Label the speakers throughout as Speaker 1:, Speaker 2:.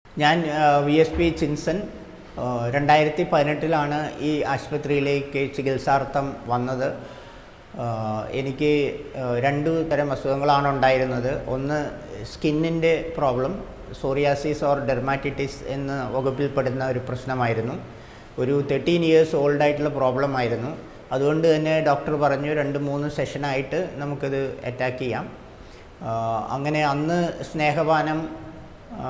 Speaker 1: ഞാൻ V S P ചിൻസൺ ആ, രണ്ടായിരത്തി പതിനെട്ടിലാണ് ഈ ആശുപത്രിയിലേക്ക് ചികിത്സാർത്ഥം വന്നത് ആ, എനിക്ക് ആ, രണ്ടു തരം അസുഖങ്ങളാണ് ഉണ്ടായിരുന്നത് ഒന്ന് സ്കിന്നിൻ്റെ പ്രോബ്ലം സോറിയാസിസ് ഓർ ഡെർമാറ്റിറ്റിസ് എന്ന വകുപ്പിൽപ്പെടുന്ന ഒരു പ്രശ്നമായിരുന്നു ഒരു തേർട്ടീൻ ഇയേഴ്സ് ഓൾഡ് ആയിട്ടുള്ള പ്രോബ്ലം ആയിരുന്നു അതുകൊണ്ട് തന്നെ ഡോക്ടർ പറഞ്ഞു രണ്ട് മൂന്ന് സെഷനായിട്ട് നമുക്കിത് അറ്റാക്ക് ചെയ്യാം ആ, അങ്ങനെ അന്ന് സ്നേഹപാനം ആ,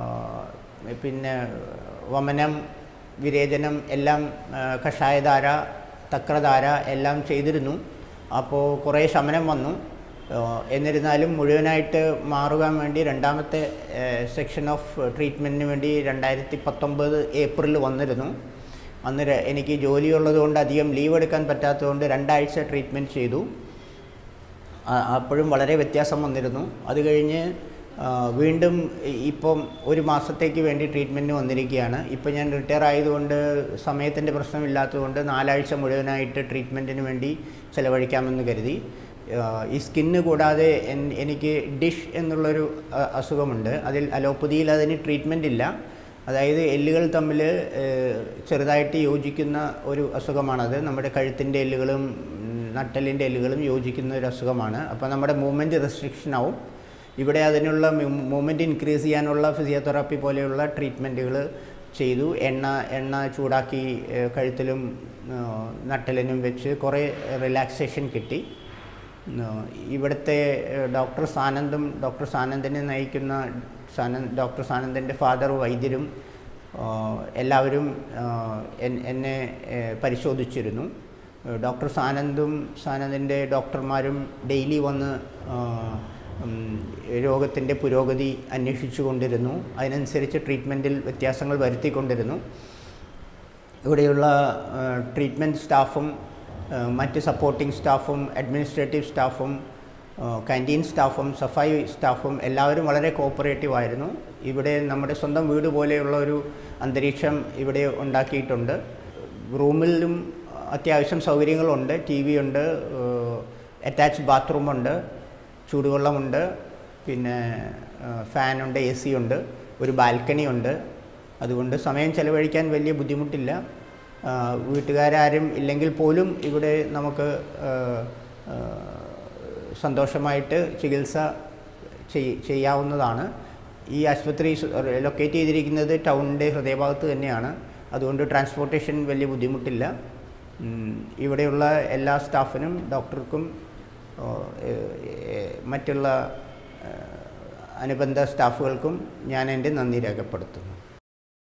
Speaker 1: പിന്നെ വമനം വിരേചനം എല്ലാം ആ, കഷായധാര തക്രധാര എല്ലാം ചെയ്തിരുന്നു അപ്പോൾ കുറേ ശമനം വന്നു ആ, എന്നിരുന്നാലും മുഴുവനായിട്ട് മാറുവാൻ വേണ്ടി രണ്ടാമത്തെ സെക്ഷൻ ഓഫ് ട്രീറ്റ്മെൻറ്റിന് വേണ്ടി രണ്ടായിരത്തി പത്തൊമ്പത് ഏപ്രിൽ വന്നിരുന്നു അന്ന് ര- എനിക്ക് ജോലിയുള്ളതുകൊണ്ട് അധികം ലീവ് എടുക്കാൻ പറ്റാത്തതുകൊണ്ട് രണ്ടാഴ്ച ട്രീറ്റ്മെൻറ്റ് ചെയ്തു ആ- അപ്പോഴും വളരെ വ്യത്യാസം വന്നിരുന്നു അത് കഴിഞ്ഞ് ആ, വീണ്ടും ഇ- ഇപ്പം ഒരു മാസത്തേക്ക് വേണ്ടി ട്രീറ്റ്മെൻറ്റ് വന്നിരിക്കുകയാണ് ഇപ്പം ഞാൻ റിട്ടയർ ആയതുകൊണ്ട് സമയത്തിൻ്റെ പ്രശ്നമില്ലാത്തതുകൊണ്ട് നാലാഴ്ച മുഴുവനായിട്ട് ട്രീറ്റ്മെൻറ്റിന് വേണ്ടി ചിലവഴിക്കാമെന്ന് കരുതി ആ, ഈ സ്കിന്ന് കൂടാതെ എൻ- എനിക്ക് ഡിഷ് എന്നുള്ളൊരു അ, അസുഖമുണ്ട് അതിൽ അലോപ്പതിയിൽ അതിന് ട്രീറ്റ്മെൻ്റ് ഇല്ല അതായത് എല്ലുകൾ തമ്മിൽ ചെറുതായിട്ട് യോജിക്കുന്ന ഒരു അസുഖമാണത് നമ്മുടെ കഴുത്തിൻ്റെ എല്ലുകളും ഉം, നട്ടെല്ലിൻ്റെ എല്ലുകളും യോജിക്കുന്ന ഒരു അസുഖമാണ് അപ്പോൾ നമ്മുടെ മൂവ്മെൻറ്റ് റെസ്ട്രിക്ഷൻ ആവും ഇവിടെ അതിനുള്ള മൂവ്മെൻറ്റ് ഇൻക്രീസ് ചെയ്യാനുള്ള ഫിസിയോതെറാപ്പി പോലെയുള്ള ട്രീറ്റ്മെൻറ്റുകൾ ചെയ്തു എണ്ണ എണ്ണ ചൂടാക്കി ഏഹ്, കഴുത്തിലും ഏഹ്, നട്ടെല്ലിനും വെച്ച് കുറേ റിലാക്സേഷൻ കിട്ടി ഏഹ്, ഇവിടുത്തെ ഏഹ്, ഡോക്ടർ സാനന്ദും ഡോക്ടർ സാനന്ദിനെ നയിക്കുന്ന സാനന്ദ് ഡോക്ടർ സാനന്ദിൻ്റെ ഫാദർ വൈദ്യരും ഏഹ്, എല്ലാവരും ഏഹ്, എൻ- എന്നെ ഏഹ്, പരിശോധിച്ചിരുന്നു ഏഹ്, ഡോക്ടർ സാനന്ദും സാനന്ദിൻ്റെ ഡോക്ടർമാരും ഡെയിലി വന്ന് രോഗത്തിൻ്റെ പുരോഗതി അന്വേഷിച്ചു കൊണ്ടിരുന്നു അതിനനുസരിച്ച് ട്രീറ്റ്മെൻറ്റിൽ വ്യത്യാസങ്ങൾ വരുത്തിക്കൊണ്ടിരുന്നു ഇവിടെയുള്ള ട്രീറ്റ്മെൻറ്റ് സ്റ്റാഫും ആ, മറ്റ് സപ്പോർട്ടിംഗ് സ്റ്റാഫും അഡ്മിനിസ്ട്രേറ്റീവ് സ്റ്റാഫും ക്യാൻറ്റീൻ സ്റ്റാഫും സഫായി സ്റ്റാഫും എല്ലാവരും വളരെ കോപ്പറേറ്റീവ് ആയിരുന്നു ഇവിടെ നമ്മുടെ സ്വന്തം വീട് പോലെയുള്ള ഒരു അന്തരീക്ഷം ഇവിടെ ഉണ്ടാക്കിയിട്ടുണ്ട് റൂമിലും അത്യാവശ്യം സൗകര്യങ്ങളുണ്ട് ടി വി ഉണ്ട് അറ്റാച്ച്ഡ് ബാത്റൂമുണ്ട് ചൂടുവെള്ളമുണ്ട് പിന്നെ ആ, ഫാനുണ്ട് എ സി ഉണ്ട് ഒരു ബാൽക്കണി ഉണ്ട് അതുകൊണ്ട് സമയം ചെലവഴിക്കാൻ വലിയ ബുദ്ധിമുട്ടില്ല ആ, വീട്ടുകാരും ഇല്ലെങ്കിൽ പോലും ഇവിടെ നമുക്ക് ആ, ആ, സന്തോഷമായിട്ട് ചികിത്സ ചെയ്- ചെയ്യാവുന്നതാണ് ഈ ആശുപത്രി ലൊക്കേറ്റ് ചെയ്തിരിക്കുന്നത് ടൗണിൻ്റെ ഹൃദയഭാഗത്ത് തന്നെയാണ് അതുകൊണ്ട് ട്രാൻസ്പോർട്ടേഷൻ വലിയ ബുദ്ധിമുട്ടില്ല ഉം, ഇവിടെയുള്ള എല്ലാ സ്റ്റാഫിനും ഡോക്ടർക്കും ഓ, ഏ, ഏ, മറ്റുള്ള ഏ, അനുബന്ധ സ്റ്റാഫുകൾക്കും ഞാൻ എൻ്റെ നന്ദി രേഖപ്പെടുത്തുന്നു